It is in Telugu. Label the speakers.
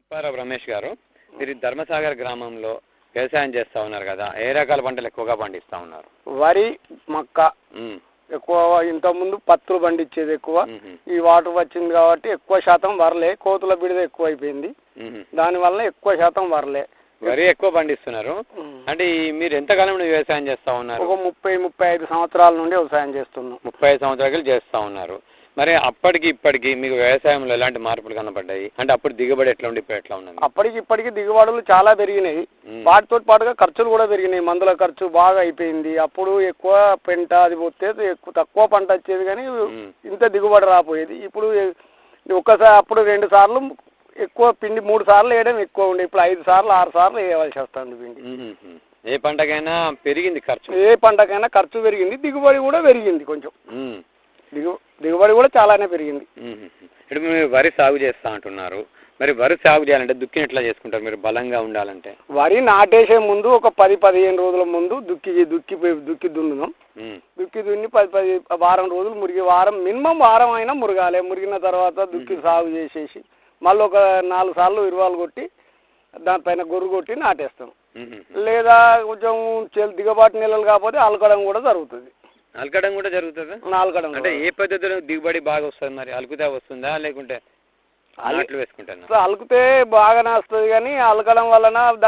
Speaker 1: ఉప్పారావు రమేష్ గారు మీరు ధర్మసాగర్ గ్రామంలో వ్యవసాయం చేస్తా ఉన్నారు కదా ఏ రకాల పంటలు ఎక్కువగా పండిస్తా ఉన్నారు
Speaker 2: వరి మక్క
Speaker 1: ఉమ్,
Speaker 2: ఎక్కువ ఇంతకుముందు పత్తులు పండించేది ఎక్కువ
Speaker 1: మ్మ్.
Speaker 2: ఈ వాటర్ వచ్చింది కాబట్టి ఎక్కువ శాతం వరలే కోతుల బిడద ఎక్కువ అయిపోయింది
Speaker 1: మ్మ్.
Speaker 2: దానివల్ల ఎక్కువ శాతం వరలే
Speaker 1: వరి ఎక్కువ పండిస్తున్నారు అంటే ఈ మీరు ఎంతకాలం నుండి వ్యవసాయం చేస్తా ఉన్నారు
Speaker 2: ఒక ముప్పై ముప్పై ఐదు సంవత్సరాల నుండి వ్యవసాయం చేస్తున్నాం
Speaker 1: ముప్పై ఐదు సంవత్సరాలు చేస్తా ఉన్నారు మరి అప్పటికి ఇప్పటికి మీకు వ్యవసాయంలో ఎలాంటి మార్పులు కనపడ్డాయి అంటే అప్పుడు దిగుబడి ఎట్లా ఉండి ఇప్పుడు ఎట్లా ఉన్నది
Speaker 2: అప్పటికి ఇప్పటికి దిగుబడులు చాలా పెరిగినాయి
Speaker 1: మ్మ్.
Speaker 2: వాటితో పాటుగా ఖర్చులు కూడా పెరిగినాయి మందుల ఖర్చు బాగా అయిపోయింది అప్పుడు ఎక్కువ పెంట అది పోతే ఎక్కువ తక్కువ పంట వచ్చేది కానీ
Speaker 1: మ్మ్.
Speaker 2: ఇంత దిగుబడి రాపోయేది ఇప్పుడు ఎ- ఒక్కసారి అప్పుడు రెండు సార్లు ఎక్కువ పిండి మూడు సార్లు వేయడం ఎక్కువ ఉండే ఇప్పుడు ఐదు సార్లు ఆరు సార్లు వేయవలసి వస్తుంది పిండి
Speaker 1: మ్మ్. ఏ పంటకైనా పెరిగింది ఖర్చు
Speaker 2: ఏ పంటకైనా ఖర్చు పెరిగింది దిగుబడి కూడా పెరిగింది కొంచెం
Speaker 1: మ్మ్.
Speaker 2: దిగు దిగుబడి కూడా చాలానే పెరిగింది
Speaker 1: మ్మ్. ఇప్పుడు మీరు వరి సాగు చేస్తా అంటున్నారు మరి వరి సాగు చేయాలంటే దుక్కిని ఎట్లా చేసుకుంటారు మీరు బలంగా ఉండాలంటే
Speaker 2: వరి నాటేసే ముందు ఒక పది పదిహేను రోజుల ముందు దుక్కి దుక్కి దుక్కి దున్నుదాం
Speaker 1: మ్మ్.
Speaker 2: దుక్కి దున్ని పది పది వారం రోజులు మురిగి వారం మినిమం వారం అయినా మురగాలి మురిగిన తర్వాత దుక్కి సాగు చేసేసి మళ్ళీ ఒక నాలుగు సార్లు ఇరువాలు కొట్టి దానిపైన గొర్రు కొట్టి నాటేస్తాం
Speaker 1: మ్మ్.
Speaker 2: లేదా కొంచెం చెల్ దిగబాటు నెలలు కాకపోతే అలకడం కూడా జరుగుతుంది
Speaker 1: అలకడం కూడా జరుగుతుందా
Speaker 2: నాలుగడం
Speaker 1: అంటే ఏ పద్ధతిలో దిగుబడి బాగా వస్తుంది మరి అలుకుతా వస్తుందా లేకుంటే
Speaker 2: అలి-
Speaker 1: నాట్లు వేసుకుంటాను
Speaker 2: అలికితే బాగానే వస్తుంది కానీ అలకడం వలన